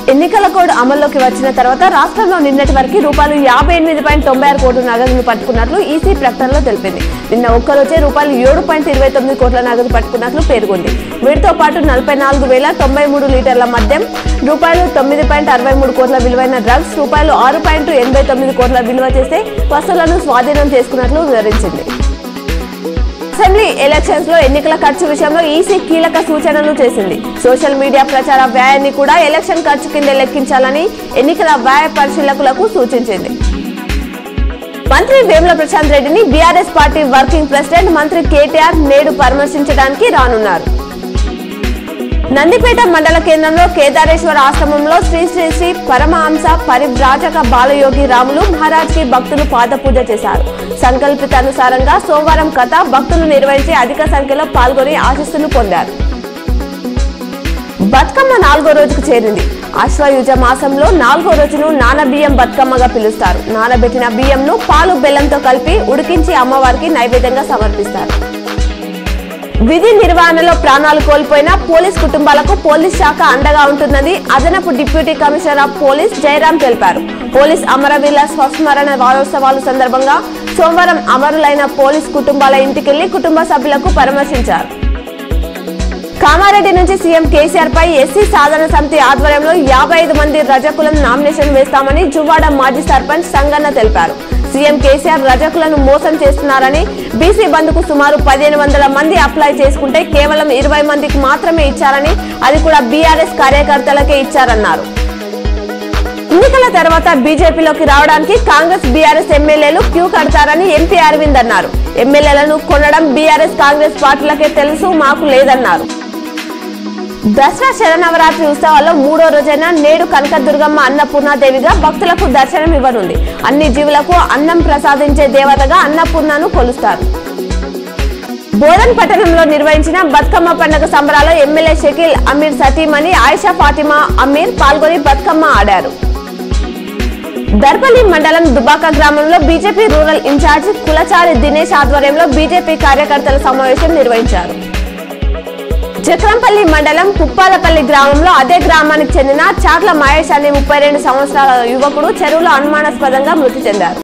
ఎన్నికల కోడ్ అమల్లోకి వచ్చిన తర్వాత రాష్ట్రంలో నిన్నటి వరకు రూపాయలు యాభై ఎనిమిది పాయింట్ తొంభై ఆరు కోట్ల నగదును పట్టుకున్నట్లు ఈసీ ప్రకటనలో తెలిపింది నిన్న ఒక్కరోజే రూపాయలు ఏడు పాయింట్ ఇరవై తొమ్మిది కోట్ల నగదు పట్టుకున్నట్లు పేర్కొంది వీటితో పాటు నలభై నాలుగు వేల తొంభై మూడు లీటర్ల మద్యం రూపాయలు తొమ్మిది పాయింట్ అరవై మూడు కోట్ల విలువైన డ్రగ్స్ రూపాయలు ఆరు పాయింట్ ఎనభై తొమ్మిది కోట్ల విలువ చేసే వస్తువులను స్వాధీనం చేసుకున్నట్లు వివరించింది అసెంబ్లీ ఎలక్షన్స్ లో ఎన్నికల ఖర్చు విషయంలో ఈసీ కీలక సూచనలు చేసింది సోషల్ మీడియా ప్రచార వ్యయాన్ని కూడా ఎలక్షన్ ఖర్చు కింద లెక్కించాలని ఎన్నికల వ్యయ పరిశీలకులకు సూచించింది మంత్రి వేముల ప్రశాంత్ రెడ్డిని బీఆర్ఎస్ పార్టీ వర్కింగ్ ప్రెసిడెంట్ మంత్రి కేటీఆర్ నేడు పరామర్శించడానికి రానున్నారు నందిపేట మండల కేంద్రంలో కేదారేశ్వర ఆశ్రమంలో శ్రీ శ్రీ శ్రీ పరమహంస పరివ్రాజక బాలయోగి రాములు మహారాజ్ కి భక్తులు పాదపూజ చేశారు సంకల్పితానుసారంగా సోమవారం కథ భక్తులు నిర్వహించి అధిక సంఖ్యలో పాల్గొని ఆశీస్సులు పొందారు బతుకమ్మ నాలుగో రోజుకు చేరింది అశ్వయుజ మాసంలో నాలుగో రోజును నానబియ్యం బతుకమ్మగా పిలుస్తారు నానబెట్టిన బియ్యంను పాలు బెల్లంతో కలిపి ఉడికించి అమ్మవారికి నైవేద్యంగా సమర్పిస్తారు విధి నిర్వహణలో ప్రాణాలు కోల్పోయిన పోలీస్ కుటుంబాలకు పోలీస్ శాఖ అండగా ఉంటుందని అదనపు deputy commissioner of police Jayaram తెలిపారు పోలీస్ అమరవీరుల స్వస్మరణ వారోత్సవాల సందర్భంగా సోమవారం అమరులైన పోలీస్ కుటుంబాల ఇంటికెళ్లి కుటుంబ సభ్యులకు పరామర్శించారు కామారెడ్డి నుంచి సీఎం కేసీఆర్ పై ఎస్సీ సాధన సమితి ఆధ్వర్యంలో యాభై ఐదు మంది రజకులను నామినేషన్ వేస్తామని జువ్వాడ మాజీ సర్పంచ్ సంగన్న తెలిపారు సీఎం కేసీఆర్ రజకులను మోసం చేస్తున్నారని బీసీ బంద్కు సుమారు పదిహేను వందల మంది అప్లై చేసుకుంటే కేవలం ఇరవై మందికి మాత్రమే ఇచ్చారని అది కూడా బీఆర్ఎస్ కార్యకర్తలకే ఇచ్చారన్నారు ఎన్నికల తర్వాత బీజేపీలోకి రావడానికి కాంగ్రెస్ బీఆర్ఎస్ ఎమ్మెల్యేలు క్యూ కడతారని ఎంపీ అరవింద్ అన్నారు ఎమ్మెల్యేలను కొనడం బీఆర్ఎస్ కాంగ్రెస్ పార్టీలకే తెలుసు మాకు లేదన్నారు దసరా శరనవరాత్రి ఉత్సవాల్లో మూడో రోజైన నేడు కనకదుర్గమ్మ అన్నపూర్ణాదేవిగా భక్తులకు దర్శనం ఇవ్వనుంది అన్ని జీవులకు అన్నం ప్రసాదించే దేవతగా అన్నపూర్ణను కొలుస్తారు బోధన్ పట్టణంలో నిర్వహించిన బతుకమ్మ పండుగ సంబరాల్లో ఎమ్మెల్యే షకీల్ అమీర్ సతీమణి ఆయిషా ఫాతిమా అమీర్ పాల్గొని బతుకమ్మ ఆడారు దర్పల్లి మండలం దుబాక గ్రామంలో BJP rural in charge Kulachari Dinesh ఆధ్వర్యంలో బీజేపీ కార్యకర్తల సమావేశం నిర్వహించారు చక్రంపల్లి మండలం కుప్పాలపల్లి గ్రామంలో అదే గ్రామానికి చెందిన చాట్ల మహేష్ అనే ముప్పై రెండు సంవత్సరాల యువకుడు చెరువులో అనుమానాస్పదంగా మృతి చెందారు